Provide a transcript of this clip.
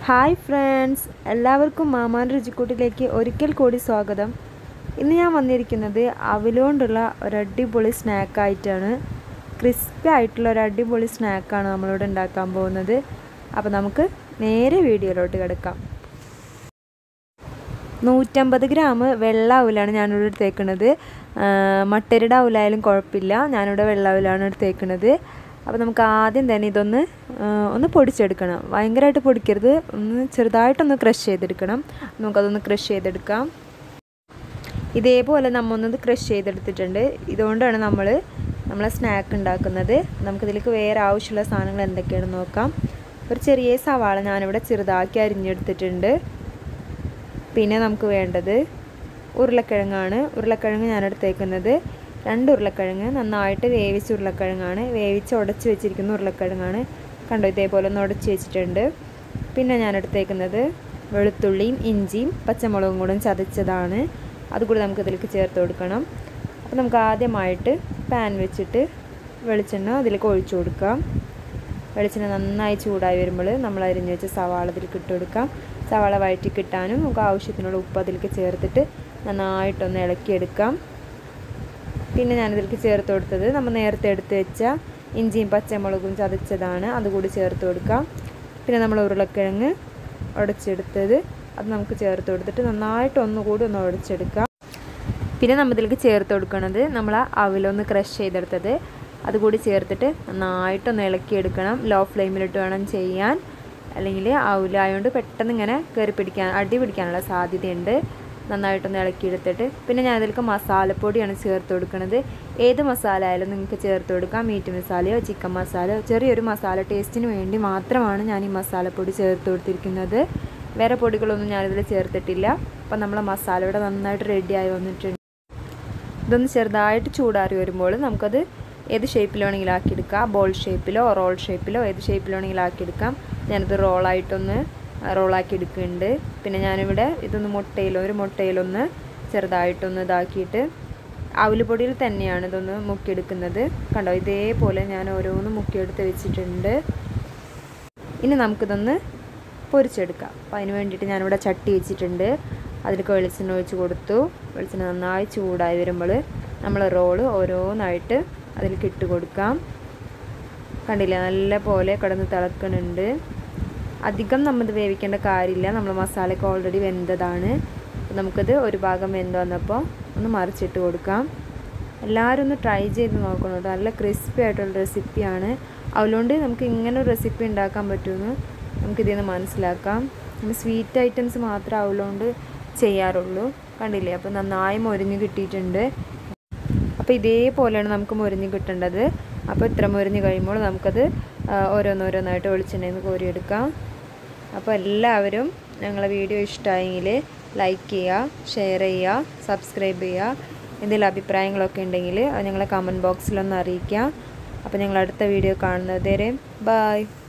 hi friends എല്ലാവർക്കും മാമാൻ രുചിക്കൂട്ടിലേക്ക് ഒരിക്കൽ കൂടി സ്വാഗതം ഇന്ന് ഞാൻ വന്നിരിക്കുന്നത് അവിലുകൊണ്ടുള്ള ഒരു അടിപൊളി സ്നാക്കായിട്ടാണ് ക്രിസ്പി ആയിട്ടുള്ള ഒരു അടിപൊളി സ്നാക്കാണ് നമ്മളിവിടെ ഉണ്ടാക്കാൻ പോകുന്നത് അപ്പോൾ നമുക്ക് നേരെ വീഡിയോയിലോട്ട് കിടക്കാം നൂറ്റമ്പത് ഗ്രാം വെള്ള അവലാണ് ഞാനിവിടെ എടുത്തേക്കുന്നത് മട്ടരിയുടെ അവലായാലും കുഴപ്പമില്ല ഞാനിവിടെ വെള്ള അവലാണ് എടുത്തേക്കുന്നത് അപ്പോൾ നമുക്ക് ആദ്യം തന്നെ ഇതൊന്ന് ഒന്ന് പൊടിച്ചെടുക്കണം ഭയങ്കരമായിട്ട് പൊടിക്കരുത് ഒന്ന് ചെറുതായിട്ടൊന്ന് ക്രഷ് ചെയ്തെടുക്കണം നമുക്കതൊന്ന് ക്രഷ് ചെയ്തെടുക്കാം ഇതേപോലെ നമ്മൾ ഒന്നത് ക്രഷ് ചെയ്തെടുത്തിട്ടുണ്ട് ഇതുകൊണ്ടാണ് നമ്മൾ നമ്മളെ സ്നാക്ക് ഉണ്ടാക്കുന്നത് നമുക്കിതിലേക്ക് വേറെ ആവശ്യമുള്ള സാധനങ്ങൾ എന്തൊക്കെയാണെന്ന് നോക്കാം ഒരു ചെറിയ സവാള ഞാനിവിടെ ചെറുതാക്കി അരിഞ്ഞെടുത്തിട്ടുണ്ട് പിന്നെ നമുക്ക് വേണ്ടത് ഉരുളക്കിഴങ്ങാണ് ഉരുളക്കിഴങ്ങ് ഞാൻ എടുത്തേക്കുന്നത് രണ്ട് ഉരുളക്കിഴങ്ങ് നന്നായിട്ട് വേവിച്ച ഉരുളക്കിഴങ്ങാണ് വേവിച്ച് ഉടച്ച് വെച്ചിരിക്കുന്ന ഉരുളക്കിഴങ്ങാണ് കണ്ടോ ഇതേപോലെ ഒന്ന് ഉടച്ച് വെച്ചിട്ടുണ്ട് പിന്നെ ഞാൻ എടുത്തേക്കുന്നത് വെളുത്തുള്ളിയും ഇഞ്ചിയും പച്ചമുളകും കൂടെ ചതച്ചതാണ് അതുകൂടി നമുക്ക് ഇതിലേക്ക് ചേർത്ത് കൊടുക്കണം അപ്പോൾ നമുക്ക് ആദ്യമായിട്ട് പാൻ വെച്ചിട്ട് വെളിച്ചെണ്ണ അതിലേക്ക് ഒഴിച്ചു കൊടുക്കാം വെളിച്ചെണ്ണ നന്നായി ചൂടായി വരുമ്പോൾ നമ്മൾ അരിഞ്ഞ് വെച്ച സവാള അതിലേക്ക് ഇട്ട് കൊടുക്കാം സവാള വഴറ്റി കിട്ടാനും നമുക്ക് ആവശ്യത്തിനുള്ള ഉപ്പ് അതിലേക്ക് ചേർത്തിട്ട് നന്നായിട്ടൊന്ന് ഇളക്കിയെടുക്കാം പിന്നെ ഞാനിതിലേക്ക് ചേർത്ത് കൊടുത്തത് നമ്മൾ നേരത്തെ എടുത്ത് വെച്ച ഇഞ്ചിയും പച്ചമുളകും ചതച്ചതാണ് അതുകൂടി ചേർത്ത് കൊടുക്കാം പിന്നെ നമ്മൾ ഉരുളക്കിഴങ്ങ് ഉടച്ചെടുത്തത് അത് നമുക്ക് ചേർത്ത് കൊടുത്തിട്ട് നന്നായിട്ട് ഒന്നുകൂടി ഒന്ന് ഉടച്ചെടുക്കാം പിന്നെ നമ്മൾ ഇതിലേക്ക് ചേർത്ത് കൊടുക്കുന്നത് നമ്മൾ അവിലൊന്ന് ക്രഷ് ചെയ്തെടുത്തത് അതുകൂടി ചേർത്തിട്ട് നന്നായിട്ടൊന്ന് ഇളക്കിയെടുക്കണം ലോ ഫ്ലെയിമിലിട്ട് വേണം ചെയ്യാൻ അല്ലെങ്കിൽ അവലായതുകൊണ്ട് പെട്ടെന്ന് ഇങ്ങനെ കയറി പിടിക്കാൻ അടി പിടിക്കാനുള്ള സാധ്യതയുണ്ട് നന്നായിട്ടൊന്ന് ഇളക്കിയെടുത്തിട്ട് പിന്നെ ഞാൻ ഇതിലേക്ക് മസാലപ്പൊടിയാണ് ചേർത്ത് കൊടുക്കുന്നത് ഏത് മസാല ആയാലും നിങ്ങൾക്ക് ചേർത്ത് കൊടുക്കാം മീറ്റ് മസാലയോ ചിക്കൻ മസാലയോ ചെറിയൊരു മസാല ടേസ്റ്റിന് വേണ്ടി മാത്രമാണ് ഞാൻ ഈ മസാലപ്പൊടി ചേർത്ത് കൊടുത്തിരിക്കുന്നത് വേറെ പൊടികളൊന്നും ഞാനിതിൽ ചേർത്തിട്ടില്ല അപ്പം നമ്മളെ മസാല ഇവിടെ നന്നായിട്ട് റെഡിയായി വന്നിട്ടുണ്ട് ഇതൊന്ന് ചെറുതായിട്ട് ചൂടാറി വരുമ്പോൾ നമുക്കത് ഏത് ഷേപ്പിൽ വേണമെങ്കിലും ആക്കിയെടുക്കാം ബോൾ ഷേപ്പിലോ റോൾ ഷേപ്പിലോ ഏത് ഷേപ്പിൽ വേണമെങ്കിലും ആക്കിയെടുക്കാം ഞാനിത് റോളായിട്ടൊന്ന് റോളാക്കി എടുക്കുന്നുണ്ട് പിന്നെ ഞാനിവിടെ ഇതൊന്ന് മുട്ടയിലോ ഒരു മുട്ടയിലൊന്ന് ചെറുതായിട്ടൊന്ന് ഇതാക്കിയിട്ട് അവലുപൊടിയിൽ തന്നെയാണ് ഇതൊന്ന് മുക്കിയെടുക്കുന്നത് കണ്ടോ ഇതേപോലെ ഞാൻ ഓരോന്ന് മുക്കിയെടുത്ത് വെച്ചിട്ടുണ്ട് ഇനി നമുക്കിതൊന്ന് പൊരിച്ചെടുക്കാം അപ്പോൾ അതിന് വേണ്ടിയിട്ട് ഞാനിവിടെ ചട്ടി വെച്ചിട്ടുണ്ട് അതിലേക്ക് വെളിച്ചെണ്ണ ഒഴിച്ച് കൊടുത്തു വെളിച്ചെണ്ണ നന്നായി ചൂടായി വരുമ്പോൾ നമ്മൾ റോള് ഓരോന്നായിട്ട് അതിലേക്ക് ഇട്ട് കൊടുക്കാം കണ്ടില്ല നല്ല പോലെ കിടന്ന് തിളക്കുന്നുണ്ട് അധികം നമ്മൾ വേവിക്കേണ്ട കാര്യമില്ല നമ്മൾ മസാലയൊക്കെ ഓൾറെഡി വെന്തതാണ് അപ്പോൾ നമുക്കത് ഒരു ഭാഗം വെന്ത് വന്നപ്പോൾ ഒന്ന് മറിച്ചിട്ട് കൊടുക്കാം എല്ലാവരും ഒന്ന് ട്രൈ ചെയ്ത് നോക്കണം കേട്ടോ നല്ല ക്രിസ്പി ആയിട്ടുള്ള റെസിപ്പിയാണ് അതുകൊണ്ട് നമുക്ക് ഇങ്ങനെ ഒരു റെസിപ്പി ഉണ്ടാക്കാൻ പറ്റുമെന്ന് നമുക്കിതിൽ നിന്ന് മനസ്സിലാക്കാം നമ്മൾ സ്വീറ്റ് ഐറ്റംസ് മാത്രം ആവുള്ളതുകൊണ്ട് ചെയ്യാറുള്ളൂ കണ്ടില്ലേ അപ്പോൾ നന്നായി മൊരിഞ്ഞ് കിട്ടിയിട്ടുണ്ട് അപ്പോൾ ഇതേപോലെയാണ് നമുക്ക് മൊരിഞ്ഞ് കിട്ടേണ്ടത് അപ്പോൾ ഇത്ര മൊരിഞ്ഞ് കഴിയുമ്പോൾ നമുക്കത് ഓരോന്നോരോന്നായിട്ട് വെളിച്ചെണ്ണയിൽ നിന്ന് കോരിയെടുക്കാം അപ്പോൾ എല്ലാവരും ഞങ്ങളെ വീഡിയോ ഇഷ്ടമായെങ്കിൽ ലൈക്ക് ചെയ്യുക ഷെയർ ചെയ്യുക സബ്സ്ക്രൈബ് ചെയ്യുക എന്തെങ്കിലും അഭിപ്രായങ്ങളൊക്കെ ഉണ്ടെങ്കിൽ അത് ഞങ്ങളെ കമൻറ്റ് ബോക്സിലൊന്ന് അറിയിക്കുക അപ്പോൾ ഞങ്ങൾ അടുത്ത വീഡിയോ കാണുന്നത് വരെ ബായ്